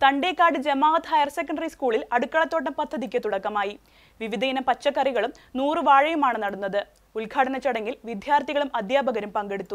തണ്ടേക്കാട് ജമാഅത്ത് higher secondary സ്കൂളിൽ അടുക്കളത്തോട്ടം പദ്ധതിക്ക് തുടക്കമായി വിവിധയിനം പച്ചക്കറികളും നൂറ് വാഴയുമാണ് നടുന്നത് ഉദ്ഘാടന ചടങ്ങിൽ വിദ്യാർത്ഥികളും അധ്യാപകരും പങ്കെടുത്തു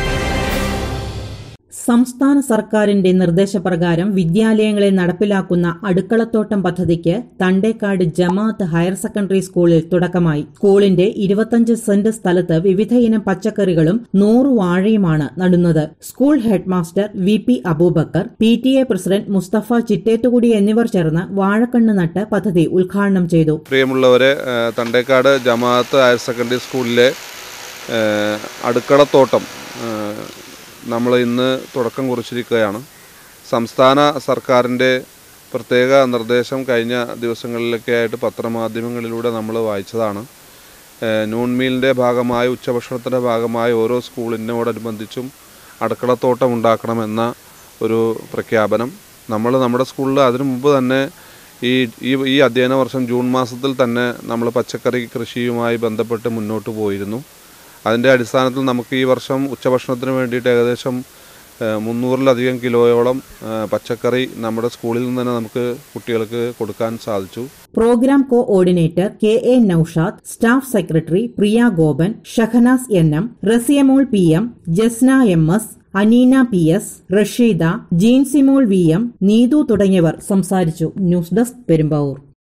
സംസ്ഥാന സർക്കാരിന്റെ നിർദ്ദേശപ്രകാരം വിദ്യാലയങ്ങളിൽ നടപ്പിലാക്കുന്ന അടുക്കളത്തോട്ടം പദ്ധതിക്ക് തണ്ടേക്കാട് ജമാഅത്ത് ഹയർ സെക്കൻഡറി സ്കൂളിൽ തുടക്കമായി സ്കൂളിന്റെ ഇരുപത്തഞ്ച് സെന്റ് സ്ഥലത്ത് വിവിധയിനം പച്ചക്കറികളും നൂറ് വാഴയുമാണ് നടുന്നത് school headmaster V P Abubakar P T A president Mustafa Chittethukudi എന്നിവർ ചേർന്ന് വാഴക്കണ്ണ് നട്ട് പദ്ധതി ഉദ്ഘാടനം ചെയ്തു പ്രിയമുള്ളവരെ ആ, തണ്ടേക്കാട് ജമാഅത്ത് ഹയർ സെക്കൻഡറി സ്കൂളിലെ ആ, അടുക്കളത്തോട്ടം നമ്മൾ ഇന്ന് തുടക്കം കുറിച്ചിരിക്കുകയാണ് സംസ്ഥാന സർക്കാരിൻ്റെ പ്രത്യേക നിർദ്ദേശം കഴിഞ്ഞ ദിവസങ്ങളിലൊക്കെ ആയിട്ട് പത്രമാധ്യമങ്ങളിലൂടെ നമ്മൾ വായിച്ചതാണ് ഏഹ് നൂൺ മീലിൻ്റെ ഭാഗമായി ഉച്ചഭക്ഷണത്തിൻ്റെ ഭാഗമായി ഓരോ സ്കൂളിനോടനുബന്ധിച്ചും അടുക്കളത്തോട്ടം ഉണ്ടാക്കണമെന്ന ഒരു പ്രഖ്യാപനം നമ്മൾ നമ്മുടെ സ്കൂളിൽ അതിനു മുമ്പ് തന്നെ ഈ ഈ ഈ അധ്യയന വർഷം ജൂൺ മാസത്തിൽ തന്നെ നമ്മൾ പച്ചക്കറി കൃഷിയുമായി ബന്ധപ്പെട്ട് മുന്നോട്ട് പോയിരുന്നു അതിൻ്റെ അടിസ്ഥാനത്തിൽ നമുക്ക് ഈ വർഷം ഉച്ചഭക്ഷണത്തിന് വേണ്ടിയിട്ട് ഏകദേശം ഏഹ് മുന്നൂറിലധികം കിലോയോളം ഏഹ് പച്ചക്കറി നമ്മുടെ സ്കൂളിൽ നിന്ന് തന്നെ നമുക്ക് കുട്ടികൾക്ക് കൊടുക്കാൻ സാധിച്ചു programme coordinator K A Noushad staff secretary Priya Gopan Shahanas N M Raziyamol P M Jasna M S Aneena P S Rasheeda Jeensimol V M Neethu തുടങ്ങിയവർ സംസാരിച്ചു ന്യൂസ് ഡെസ്ക് പെരുമ്പാവൂർ